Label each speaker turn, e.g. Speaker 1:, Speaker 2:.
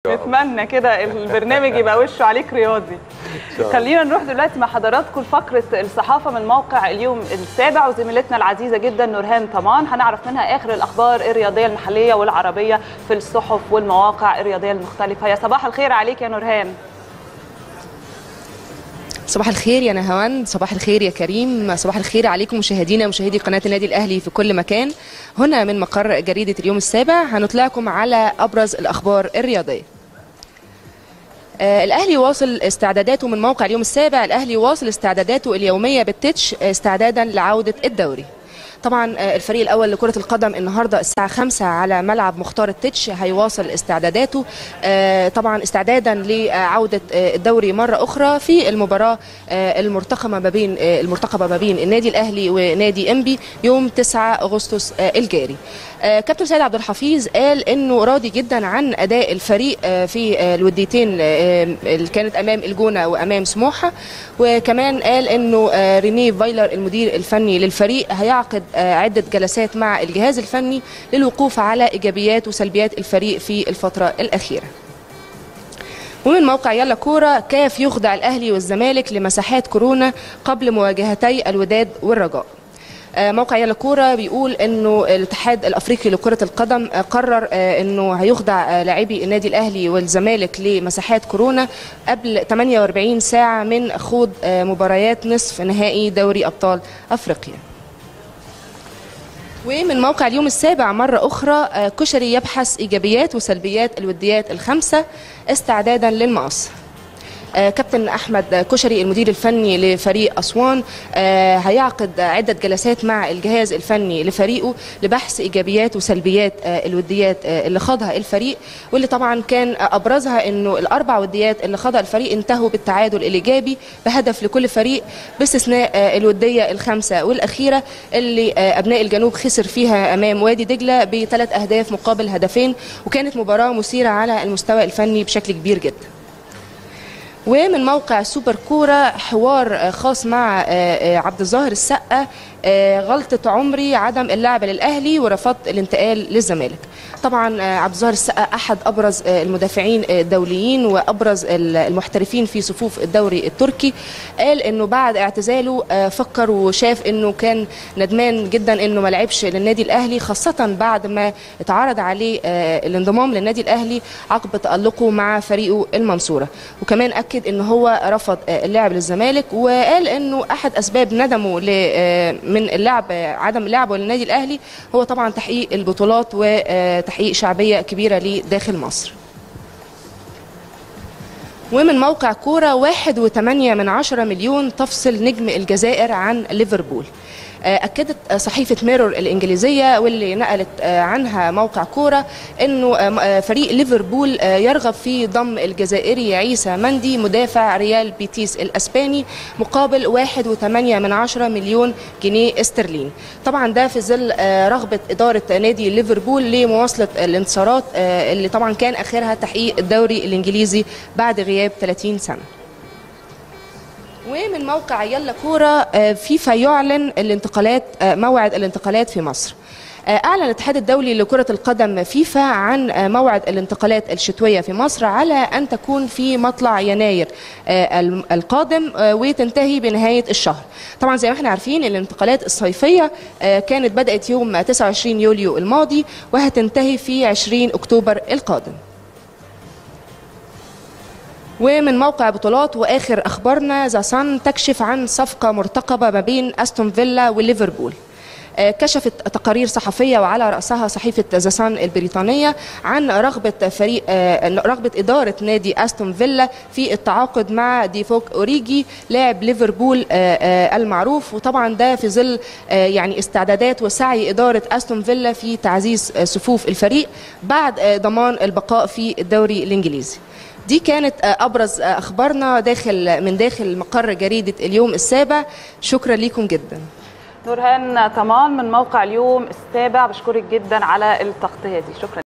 Speaker 1: شاء الله.
Speaker 2: نتمنى كده البرنامج يبقى وشه عليك رياضي
Speaker 1: شاء الله.
Speaker 2: خلينا نروح دلوقتي مع حضراتكم لفقره الصحافه من موقع اليوم السابع وزميلتنا العزيزه جدا نورهان طمان هنعرف منها اخر الاخبار الرياضيه المحليه والعربيه في الصحف والمواقع الرياضيه المختلفه يا صباح الخير عليك يا نورهان
Speaker 3: صباح الخير يا نهوان صباح الخير يا كريم صباح الخير عليكم مشاهدينا ومشاهدي قناة النادي الأهلي في كل مكان هنا من مقر جريدة اليوم السابع هنطلعكم على أبرز الأخبار الرياضية آه، الأهلي واصل استعداداته من موقع اليوم السابع الأهلي واصل استعداداته اليومية بالتتش استعدادا لعودة الدوري طبعا آه، الفريق الاول لكره القدم النهارده الساعه 5 على ملعب مختار التتش هيواصل استعداداته آه، طبعا استعدادا لعوده آه، الدوري مره اخرى في المباراه آه، المرتقمه ما بين آه، المرتقبه ما بين النادي الاهلي ونادي انبي يوم 9 اغسطس آه، الجاري آه، كابتن سيد عبد الحفيظ قال انه راضي جدا عن اداء الفريق آه، في آه، الوديتين آه، اللي كانت امام الجونه وامام سموحه وكمان قال انه آه، ريني فايلر المدير الفني للفريق هيعقد آه، عده جلسات مع الجهاز الفني للوقوف على ايجابيات وسلبيات الفريق في الفتره الاخيره ومن موقع يلا كورة كاف يخضع الأهلي والزمالك لمساحات كورونا قبل مواجهتي الوداد والرجاء آه، موقع يلا كورة بيقول انه الاتحاد الافريقي لكرة القدم آه، قرر آه، انه هيخضع آه، لاعبي النادي الاهلي والزمالك لمساحات كورونا قبل 48 ساعة من خوض آه، مباريات نصف نهائي دوري ابطال افريقيا ومن موقع اليوم السابع مرة أخرى آه، كشري يبحث إيجابيات وسلبيات الوديات الخمسة استعدادا للمقص آه، كابتن احمد كشري المدير الفني لفريق اسوان آه، هيعقد عده جلسات مع الجهاز الفني لفريقه لبحث ايجابيات وسلبيات آه، الوديات آه، اللي خاضها الفريق واللي طبعا كان ابرزها انه الاربع وديات اللي خاضها الفريق انتهوا بالتعادل الايجابي بهدف لكل فريق باستثناء آه، الوديه الخامسه والاخيره اللي آه، ابناء الجنوب خسر فيها امام وادي دجله بثلاث اهداف مقابل هدفين وكانت مباراه مثيره على المستوى الفني بشكل كبير جدا ومن موقع سوبر كورة حوار آه، خاص مع آه، آه، عبد الظاهر السقا آه، غلطة عمري عدم اللعب للأهلي ورفضت الانتقال للزمالك طبعا آه، عبد الظاهر السقا أحد أبرز آه، المدافعين آه، الدوليين وأبرز ال- المحترفين في صفوف الدوري التركي قال إنه بعد اعتزاله آه، فكر وشاف إنه كان ندمان جدا إنه ما لعبش للنادي الأهلي خاصة بعد ما اتعرض عليه آه، الانضمام للنادي الأهلي عقب تألقه مع فريقه المنصورة وكمان أكد إن هو رفض آه، اللعب للزمالك وقال إنه أحد أسباب ندمه ل- آه، من اللعب آه، عدم اللعب للنادي الأهلي هو طبعا تحقيق البطولات وتحقيق شعبية كبيرة لداخل مصر ومن موقع كورة واحد وثمانية من عشرة مليون تفصل نجم الجزائر عن ليفربول آه، أكدت آه، صحيفة ميرور الإنجليزية واللي نقلت آه، عنها موقع كورة أنه آه، م- آه، فريق ليفربول آه، يرغب في ضم الجزائري عيسى مندي مدافع ريال بيتيس الأسباني مقابل واحد وثمانية من عشرة مليون جنيه استرليني طبعا ده في ظل آه، رغبة إدارة نادي ليفربول لمواصلة الانتصارات آه، اللي طبعا كان آخرها تحقيق الدوري الإنجليزي بعد غياب 30 سنة ومن موقع يلا كورة آه، فيفا يعلن الانتقالات آه، موعد الانتقالات في مصر آه، أعلن الاتحاد الدولي لكرة القدم فيفا عن آه، موعد الانتقالات الشتوية في مصر على أن تكون في مطلع يناير آه، الم- القادم آه، وتنتهي بنهاية الشهر طبعا زي ما احنا عارفين الانتقالات الصيفية آه، كانت بدأت يوم 29 يوليو الماضي وهتنتهي في 20 أكتوبر القادم ومن موقع بطولات واخر اخبارنا ذا سان تكشف عن صفقه مرتقبه ما بين استون فيلا وليفربول آه، كشفت تقارير صحفيه وعلى راسها صحيفه ذا سان البريطانيه عن رغبه فريق آه، رغبه اداره نادي استون فيلا في التعاقد مع ديفوك اوريجي لاعب ليفربول آه، آه، المعروف وطبعا ده في ظل آه، يعني استعدادات وسعي اداره استون فيلا في تعزيز آه، صفوف الفريق بعد آه، ضمان البقاء في الدوري الانجليزي دي كانت آه، ابرز آه، اخبارنا داخل من داخل مقر جريده اليوم السابع شكرا لكم جدا
Speaker 2: نورهان طمان من موقع اليوم السابع بشكرك جدا على التغطيه دي شكرا